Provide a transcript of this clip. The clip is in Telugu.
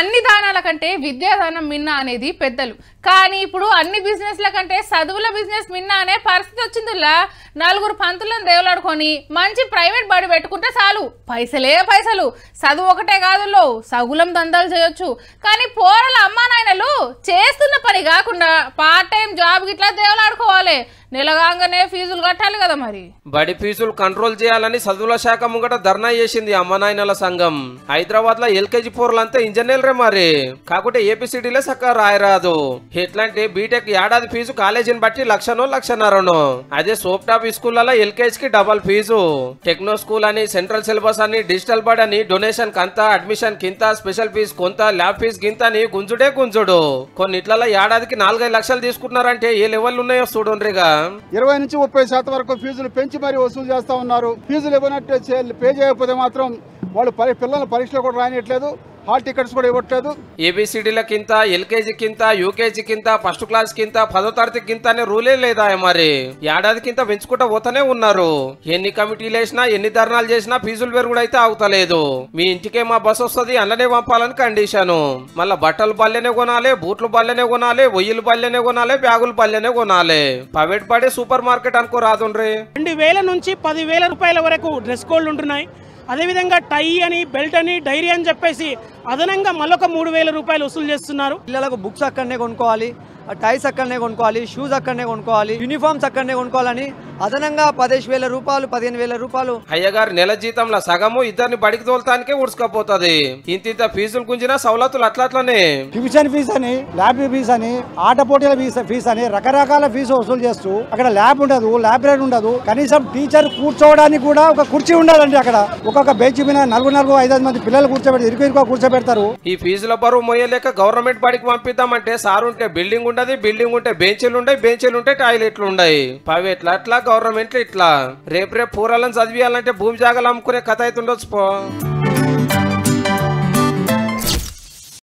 అన్ని దానాల కంటే విద్యాదానం మిన్న అనేది పెద్దలు కానీ ఇప్పుడు అన్ని బిజినెస్ల కంటే చదువుల బిజినెస్ మిన్న అనే పరిస్థితి వచ్చిందిలా నలుగురు పంతులను దేవులాడుకొని మంచి ప్రైవేట్ బడి పెట్టుకుంటే చాలు పైసలే పైసలు చదువు ఒకటే కాదులో సగులం దందాలు చేయొచ్చు కానీ పోరల అమ్మా నాయనలు చేస్తున్న పని కాకుండా పార్ట్ టైం జాబ్ గిట్లా దేవులాడుకోవాలి నెలగాగానే ఫీజులు కట్టాలి కదా మరి బడి ఫీజులు కంట్రోల్ చేయాలని చదువుల శాఖ ముంగట ధర్నా చేసింది అమ్మనాయనల సంఘం హైదరాబాద్ లో ఎల్కేజీ పోర్లంతా ఇంజనీర్లే మరి కాకుంటే ఏపీసీడీలే సక్క రాయరాదు ఎట్లంటే బీటెక్ ఏడాది ఫీజు కాలేజీని బట్టి లక్షనో లక్షన్నరనో అదే సోప్ టాప్ స్కూళ్ళలో ఎల్కేజీ కి డబల్ ఫీజు టెక్నో స్కూల్ అని సెంట్రల్ సిలబస్ అని డిజిటల్ బడ్ అని డొనేషన్ కంత అడ్మిషన్ కింత స్పెషల్ ఫీజు కొంత ల్యాబ్ ఫీజు గింత అని గుంజుడే గుంజుడు కొన్నిట్లలో ఏడాదికి నాలుగైదు లక్షలు తీసుకుంటున్నారంటే ఏ లెవెల్ ఉన్నాయో చూడండిగా ఇరవై నుంచి ముప్పై శాతం వరకు ఫీజులు పెంచి మరీ వసూలు చేస్తా ఉన్నారు ఫీజులు ఇవ్వనట్టు చే- పే చేయకపోతే మాత్రం వాళ్ళు పరి పిల్లల పరీక్షలు కూడా రాయట్లేదు హాల్ టికెట్స్ కూడా ఇవ్వట్లేదు ఏబిసిడీల కింత ఎల్కేజీ కింత యూకేజీ కింత ఫస్ట్ క్లాస్ కింత పదో తరగతి కింత అనే రూలే లేదా మరి ఏడాది కింత పెంచుకుంటా పోతానే ఉన్నారు ఎన్ని కమిటీలు వేసినా ఎన్ని ధర్నాలు చేసినా ఫీజులు పెరుగుడు అయితే అవుతలేదు మీ ఇంటికే మా బస్ వస్తుంది అందులోనే పంపాలని కండిషను మళ్ళా బట్టలు బల్లెనే కొనాలి బూట్లు బల్లెనే కొనాలి ఒయ్యిలు బల్లెనే కొనాలి బ్యాగులు బల్లెనే కొనాలి ప్రైవేట్ పడే సూపర్ మార్కెట్ అనుకో రాదుండ్రి రెండు వేల నుంచి పదివేల రూపాయల వరకు డ్రెస్ కోడ్లు ఉంటున్నాయి అదేవిధంగా టై అని బెల్ట్ అని డైరీ అని చెప్పేసి అదనంగా మళ్ళొక మూడు వేల రూపాయలు వసూలు చేస్తున్నారు పిల్లలకు బుక్స్ అక్కడనే కొనుక్కోవాలి ఆ టైస్ అక్కడనే కొనుక్కోవాలి షూస్ అక్కడనే కొనుక్కోవాలి యూనిఫామ్స్ అక్కడనే కొనుక్కోవాలని అదనంగా పదిహేను వేల రూపాయలు పదిహేను వేల రూపాయలు అయ్యగారు నెల జీతంలో సగము ఇద్దరిని బడికి తోలటానికే ఉడుచుకపోతుంది ఇంత ఇంత ఫీజులు గుంజినా సవలతులు అట్లట్లనే ట్యూషన్ ఫీజు అని ల్యాబ్ ఫీజు అని ఆట పోటీల ఫీజు ఫీజు అని రకరకాల ఫీజు వసూలు చేస్తూ అక్కడ ల్యాబ్ ఉండదు లైబ్రరీ ఉండదు కనీసం టీచర్ కూర్చోవడానికి కూడా ఒక కుర్చీ ఉండదండి అక్కడ ఒక్కొక్క బెంచ్ మీద నలుగురు నలుగురు ఐదు మంది పిల్లలు కూర్చోబెట్టి ఇరుకు ఇరుకు కూర్చోబెడతారు ఈ ఫీజుల బరువు మోయలేక గవర్నమెంట్ బడికి పంపిద్దామంటే సార్ ఉంటే బిల్డింగ్ ఉండదు బిల్డింగ్ ఉంటే బెంచీలు ఉంటాయి బెంచీలు ఉంటే టాయిలెట్లు ఉన్నాయి ప్రైవేట్లు అట్లా గవర్నమెంట్లు ఇట్లా రేపు రేపు పూరాలను చదివియాలంటే భూమి జాగాలు అమ్ముకునే కథ అయితే ఉండొచ్చు పో